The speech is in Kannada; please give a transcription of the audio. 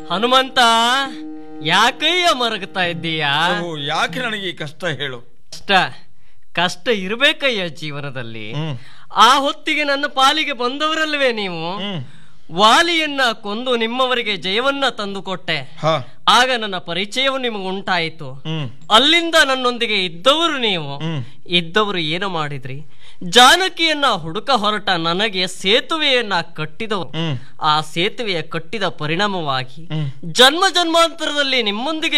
ಹನುಮಂತ ಯಾಕಯ್ಯ ಮರಗ್ತಾ ಇದ್ದೀಯಾ ಪ್ರಭು ಯಾಕೆ ನನಗೆ ಈ ಕಷ್ಟ ಹೇಳು ಕಷ್ಟ ಕಷ್ಟ ಇರ್ಬೇಕಯ್ಯ ಜೀವನದಲ್ಲಿ ಹ್ಮ್ ಆ ಹೊತ್ತಿಗೆ ನನ್ನ ಪಾಲಿಗೆ ಬಂದವರಲ್ವೇ ನೀವು ಹ್ಮ್ ವಾಲಿಯನ್ನ ಕೊಂದು ನಿಮ್ಮವರಿಗೆ ಜಯವನ್ನ ತಂದುಕೊಟ್ಟೆ ಹಾ ಆಗ ನನ್ನ ಪರಿಚಯವು ನಿಮಗೆ ಉಂಟಾಯಿತು ಹ್ಮ್ ಅಲ್ಲಿಂದ ನನ್ನೊಂದಿಗೆ ಇದ್ದವರು ನೀವು ಹ್ಮ್ ಇದ್ದವರು ಏನು ಮಾಡಿದ್ರಿ ಜಾನಕಿಯನ್ನ ಹುಡುಕ ಹೊರಟ ನನಗೆ ಸೇತುವೆಯನ್ನ ಕಟ್ಟಿದವರು ಹ್ಮ್ ಆ ಸೇತುವೆಯ ಕಟ್ಟಿದ ಪರಿಣಾಮವಾಗಿ ಹ್ಮ್ ಜನ್ಮ ಜನ್ಮಾಂತರದಲ್ಲಿ ನಿಮ್ಮೊಂದಿಗೆ